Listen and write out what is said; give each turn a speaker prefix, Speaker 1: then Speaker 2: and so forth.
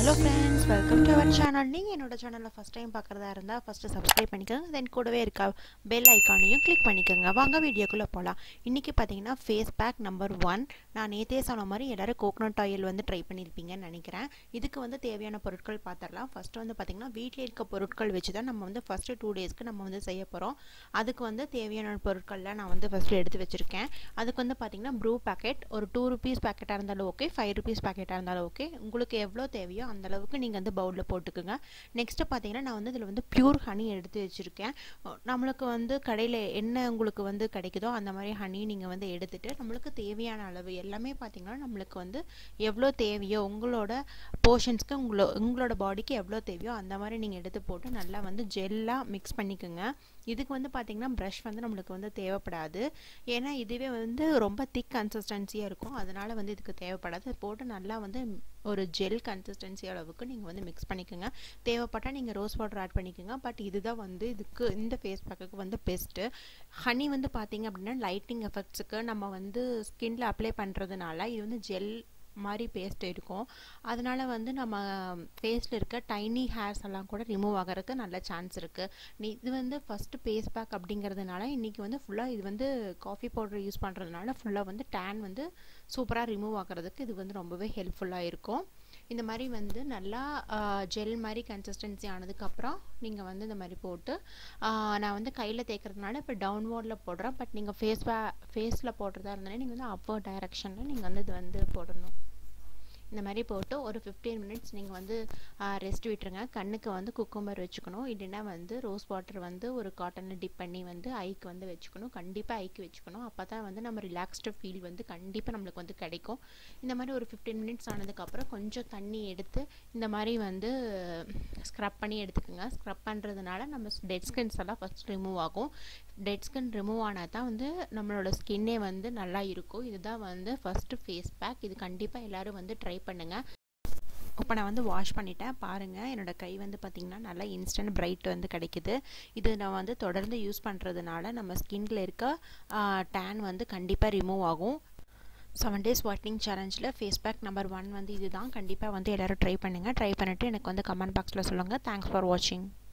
Speaker 1: hello friends welcome to our channel நீங்கள் என்னோட சேனலில் ஃபஸ்ட் டைம் பார்க்குறதா இருந்தால் ஃபஸ்ட்டு சப்ஸ்கிரைப் பண்ணிக்கோங்க தென் கூடவே இருக்க பெல் ஐக்கானையும் கிளிக் பண்ணிக்கோங்க வாங்க வீடியோக்குள்ளே போகலாம் இன்றைக்கி பார்த்தீங்கன்னா ஃபேஸ் பேக் நம்பர் ஒன் நான் நேற்றே சொன்ன மாதிரி எல்லோரும் கோகனட் ஆயில் வந்து ட்ரை பண்ணியிருப்பீங்கன்னு நினைக்கிறேன் இதுக்கு வந்து தேவையான பொருட்கள் பார்த்துடலாம் ஃபஸ்ட்டு வந்து பார்த்திங்கன்னா வீட்டில் இருக்க பொருட்கள் வச்சு தான் நம்ம வந்து ஃபஸ்ட்டு டூ டேஸ்க்கு நம்ம வந்து செய்ய போகிறோம் அதுக்கு வந்து தேவையான பொருட்கள்லாம் நான் வந்து ஃபஸ்ட்டு எடுத்து வச்சுருக்கேன் அதுக்கு வந்து பார்த்திங்கன்னா ப்ரூ பேக்கெட் ஒரு டூ ருபீஸ் பேக்கெட்டாக இருந்தாலும் ஓகே ஃபைவ் ருபீஸ் பேக்கெட்டாக இருந்தாலும் ஓகே உங்களுக்கு எவ்வளோ தேவையோ அந்த அளவுக்கு நீங்கள் வந்து பவுலில் போட்டுக்குங்க நெக்ஸ்ட்டு பார்த்தீங்கன்னா நான் வந்து இதில் வந்து பியூர் ஹனி எடுத்து வச்சுருக்கேன் நம்மளுக்கு வந்து கடையில் என்ன உங்களுக்கு வந்து கிடைக்குதோ அந்த மாதிரி ஹனி நீங்கள் வந்து எடுத்துகிட்டு நம்மளுக்கு தேவையான அளவு எல்லாமே பார்த்தீங்கன்னா நம்மளுக்கு வந்து எவ்வளோ தேவையோ உங்களோட போர்ஷன்ஸ்க்கு உங்களோ உங்களோட பாடிக்கு எவ்வளோ தேவையோ அந்த மாதிரி நீங்கள் எடுத்து போட்டு நல்லா வந்து ஜெல்லாக மிக்ஸ் பண்ணிக்கோங்க இதுக்கு வந்து பார்த்திங்கன்னா ப்ரஷ் வந்து நம்மளுக்கு வந்து தேவைப்படாது ஏன்னா இதுவே வந்து ரொம்ப திக் கன்சிஸ்டன்சியாக இருக்கும் அதனால் வந்து இதுக்கு தேவைப்படாது போட்டு நல்லா வந்து ஒரு ஜெல் கன்சிஸ்டன்சி அளவுக்கு நீங்கள் வந்து மிக்ஸ் பண்ணிக்கோங்க தேவைப்பட்டால் நீங்கள் ரோஸ் வாட்டர் ஆட் பண்ணிக்கோங்க பட் இதுதான் வந்து இதுக்கு இந்த ஃபேஸ் பேக்குக்கு வந்து பெஸ்ட்டு ஹனி வந்து பார்த்திங்க அப்படின்னா லைட்டிங் எஃபெக்ட்ஸுக்கு நம்ம வந்து ஸ்கின்ல அப்ளை பண்ணுறதுனால இது வந்து ஜெல் மாதிரி பேஸ்ட் இருக்கும் அதனால் வந்து நம்ம ஃபேஸில் இருக்க டைனி ஹேர்ஸ் எல்லாம் கூட ரிமூவ் ஆகிறதுக்கு நல்ல சான்ஸ் இருக்குது நீ இது வந்து ஃபஸ்ட்டு ஃபேஸ் பேக் அப்படிங்கிறதுனால இன்றைக்கி வந்து ஃபுல்லாக இது வந்து காஃபி பவுடர் யூஸ் பண்ணுறதுனால ஃபுல்லாக வந்து டேன் வந்து சூப்பராக ரிமூவ் ஆகிறதுக்கு இது வந்து ரொம்பவே ஹெல்ப்ஃபுல்லாக இருக்கும் இந்த மாதிரி வந்து நல்லா ஜெல் மாதிரி கன்சிஸ்டன்சி ஆனதுக்கப்புறம் நீங்கள் வந்து இந்த மாதிரி போட்டு நான் வந்து கையில் தேய்க்கிறதுனால இப்போ டவுன்வோர்டில் போடுறேன் பட் நீங்கள் ஃபேஸ் ஃபேஸில் போடுறதா இருந்தாலே நீங்கள் வந்து அப்போ டைரக்ஷனில் நீங்கள் வந்து இது வந்து போடணும் இந்த மாதிரி போட்டு ஒரு ஃபிஃப்டீன் மினிட்ஸ் நீங்கள் வந்து ரெஸ்ட் விட்டுருங்க கண்ணுக்கு வந்து குக்கும்பர் வச்சுக்கணும் இல்லைன்னா வந்து ரோஸ் வாட்டர் வந்து ஒரு காட்டனில் டிப் பண்ணி வந்து ஐக்கு வந்து வச்சுக்கணும் கண்டிப்பாக ஐக்கு வச்சுக்கணும் அப்போ தான் வந்து நம்ம ரிலாக்ஸ்டு ஃபீல் வந்து கண்டிப்பாக நம்மளுக்கு வந்து கிடைக்கும் இந்த மாதிரி ஒரு ஃபிஃப்டீன் மினிட்ஸ் ஆனதுக்கப்புறம் கொஞ்சம் தண்ணி எடுத்து இந்த மாதிரி வந்து ஸ்க்ரப் பண்ணி எடுத்துக்கோங்க ஸ்க்ரப் பண்ணுறதுனால நம்ம டெட் ஸ்கின்ஸ் எல்லாம் ஃபஸ்ட் ரிமூவ் ஆகும் டெட் ஸ்கின் ரிமூவ் ஆனால் தான் வந்து நம்மளோட ஸ்கின்னே வந்து நல்லா இருக்கும் இதுதான் வந்து ஃபஸ்ட்டு ஃபேஸ் பேக் இது கண்டிப்பாக எல்லோரும் வந்து ட்ரை பண்ணுங்கள் இப்போ நான் வந்து வாஷ் பண்ணிட்டேன் பாருங்கள் என்னோடய கை வந்து பார்த்திங்கன்னா நல்லா இன்ஸ்டன்ட் பிரைட் வந்து கிடைக்குது இது நான் வந்து தொடர்ந்து யூஸ் பண்ணுறதுனால நம்ம ஸ்கின்ல இருக்க டேன் வந்து கண்டிப்பாக ரிமூவ் ஆகும் செவன் டேஸ் வாட்டிங் சேலஞ்சில் ஃபேஸ் பேக் நம்பர் ஒன் வந்து இதுதான் கண்டிப்பாக வந்து எல்லோரும் ட்ரை பண்ணுங்கள் ட்ரை பண்ணிவிட்டு எனக்கு வந்து கமெண்ட் பாக்ஸில் சொல்லுங்கள் தேங்க்ஸ் ஃபார் வாட்சிங்